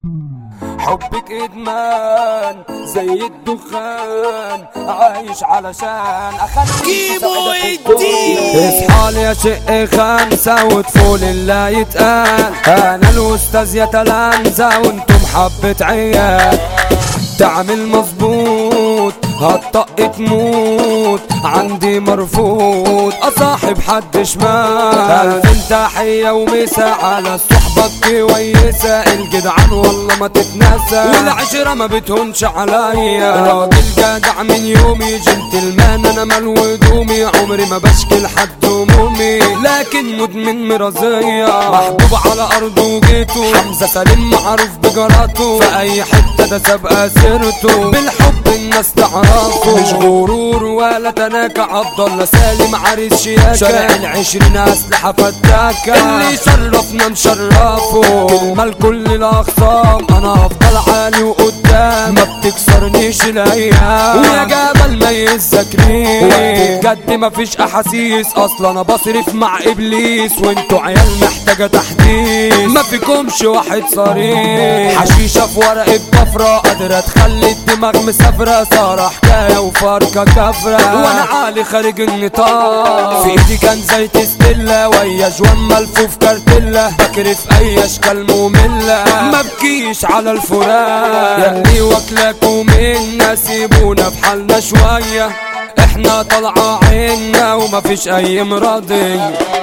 حبك ادمان زي الدخان عايش علشان اخليك جيبوا سعيدة في الدين. الدنيا. اصحى لي يا شق خمسة وطفول لا يتقال انا الاستاذ يا تلامذة وانتم حبة عيال تعمل مظبوط هتطق تموت عندي مرفوض اصاحب حد شمال الف تحية ومسا على الصحبة كويسة الجدعان والله ما تتنسى والعشرة ما بتهونش عليا راجل جدع من يومي جنتلمان انا مال هدومي عمري ما بشكي لحد همومي لكن مدمن مرضية محبوب على ارضه وجيته حمزة سليم معروف بجراته في اي حتة ده سابقة سيرته بالحب الناس تعرفه مش غرور ولا تناكة عبد الله سالم عريس شياكة شارع العشرين اسلحة فتاكة اللي شرفنا نشرفه كلمة لكل الاخصام انا افضل عالي وقدام ما بتكسرنيش الايام ويا جبل ما يذكرني وقت الجد مفيش احاسيس اصلا انا بصرف مع ابليس وانتوا عيال محتاجة تحديث ما فيكمش واحد صريح حشيشة في ورقة بفرة قادرة تخلي الدماغ مسافرة صار حكاية وفركة كفرة وانا عالي خارج النطاق في ايدي كان زيت ستيلا ويا جوان ملفوف كارتيلا بكري في اي اشكال مملة ما بكيش على الفراق ياللي واكلكوا منا سيبونا في حالنا شوية احنا طالعة عنا ومفيش اي مراضي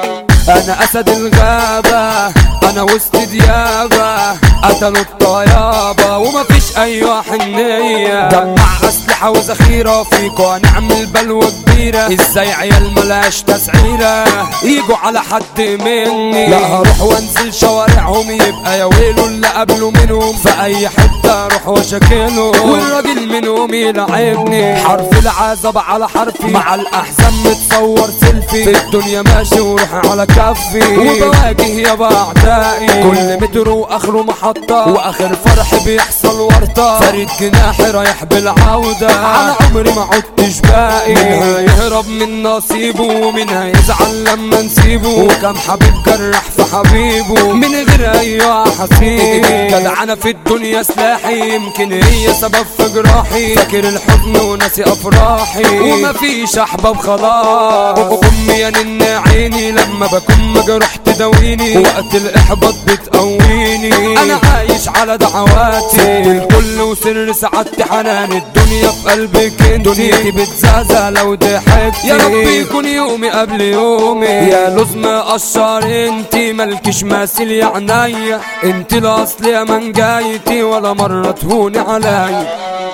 انا اسد الغابة انا وسط ديابة قتلوا الطيابة ومفيش اي حنية جمع اسلحة وذخيرة فيكو هنعمل بلوة كبيرة ازاي عيال ملاش تسعيرة يجوا على حد مني لا هروح وانزل شوارعهم يبقى يا ويلو اللي قبله منهم في اي حتة اروح واشكله والراجل منهم يلعبني حرف العذاب على حرفي مع الاحزان متصور سيلفي في الدنيا ماشي وروح على كفي وبواجه يا اعدائي كل متر واخره محطة واخر فرح بيحصل ورطة فريد جناحي رايح بالعودة على عمري ما عدتش باقي منها يهرب من نصيبه ومنها يزعل لما نسيبه وكم حبيب جرح في حبيبه من غير اي احاسيس جدعانة في الدنيا سلاحي يمكن هي سبب في جراحي فاكر الحزن وناسي افراحي ومفيش احباب خلاص امي يا نن عيني لما بكون مجروح تداويني وقت الاحباط بتقويني انا عايش على دعواتي الكل وسر سعادتي حنان الدنيا في قلبك انت دنيتي بتزازى لو ضحكتي يا رب يكون يومي قبل يومي يا لوز مقشر انتي مالكش ماسل يا عينيا انتي الاصل يا من جايتي ولا مرة تهوني عليا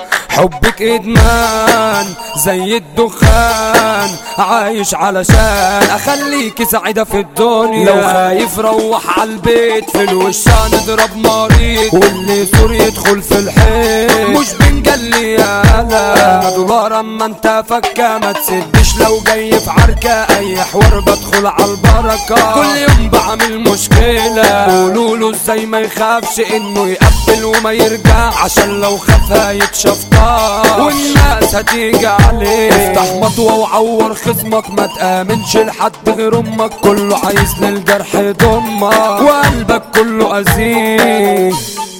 حبك ادمان زي الدخان عايش علشان اخليكي سعيدة في الدنيا لو خايف روح عالبيت في الوش نضرب مريض واللي سور يدخل في الحيط مش بنجلي يالا انا دولار اما انت فكة ما تسدش لو جاي في عركة اي حوار بدخل عالبركة كل يوم بعمل مشكلة قولوله ازاي ما يخافش انه يقبل وما يرجع عشان لو خاف هيتشاف طار والناس هتيجي عليه افتح مطوة وعور خصمك ما تآمنش لحد غير امك كله عايز للجرح يضمك وقلبك كله أزيز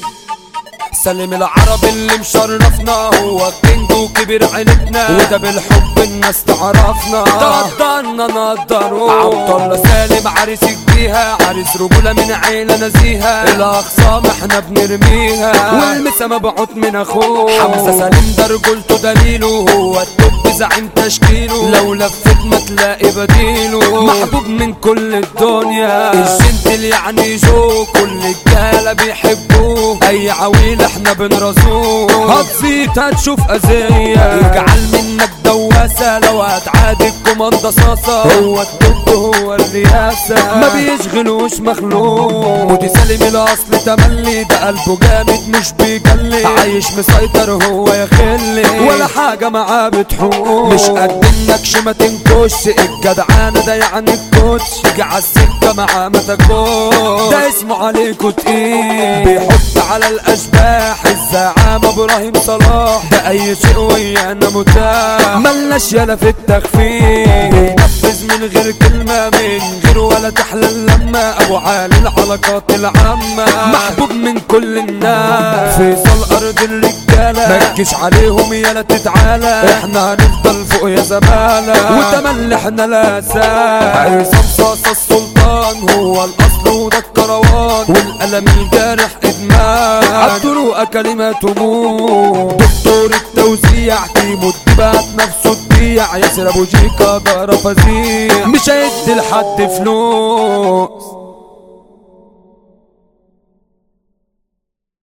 سلم العرب اللي مشرفنا هو الكينج وكبير عيلتنا وده بالحب الناس تعرفنا تقدرنا نقدره عبد الله سالم عريس الجيهة عريس رجولة من عيلة نزيهة الأخصام احنا بنرميها والمسا مبعوث من أخوه حمزة سليم ده رجولته دليله هو التوب زعيم تشكيله لو لفت ما تلاقي بديله محبوب من كل الدنيا الجنتل يعني جو كل الرجالة بيحبوه أي عويل احنا بنرزوه هتزيد هتشوف أذية يجعل منك دواسة لو هتعادي الكوماندا صاصة هو الدب هو الرياسة ما بيشغلوش مخلوق ودي سالم الأصل تملي ده قلبه جامد مش بيجلي عايش مسيطر هو يا خلي ولا حاجة معاه بتحوق مش قد النكش ما تنكش الجدعانة ده يعني الكوتش تيجي عالسكة معاه ما تاكلش ده اسمه عليكوا تقيل بيحط على الأشباح الزعامة إبراهيم صلاح ده أي شيء ويانا متاح ملناش يالا في التخفيف بينفذ من غير كلمة من غير ولا تحلى اللمة ابو عالي العلاقات العامة محبوب من كل الناس فيصل ارض الرجالة ما تجيش عليهم يلا تتعالى احنا هنفضل فوق يا زمالة وتملي احنا الاساس عصام صاصة السلطان هو الاصل وده الكروان والقلم الجارح ادمان عالطرق كلمة موت دكتور التوزيع تيمو الدبات نفسه تبيع ياسر ابو جيكا ضرب فزيع مش هيدي لحد فلوس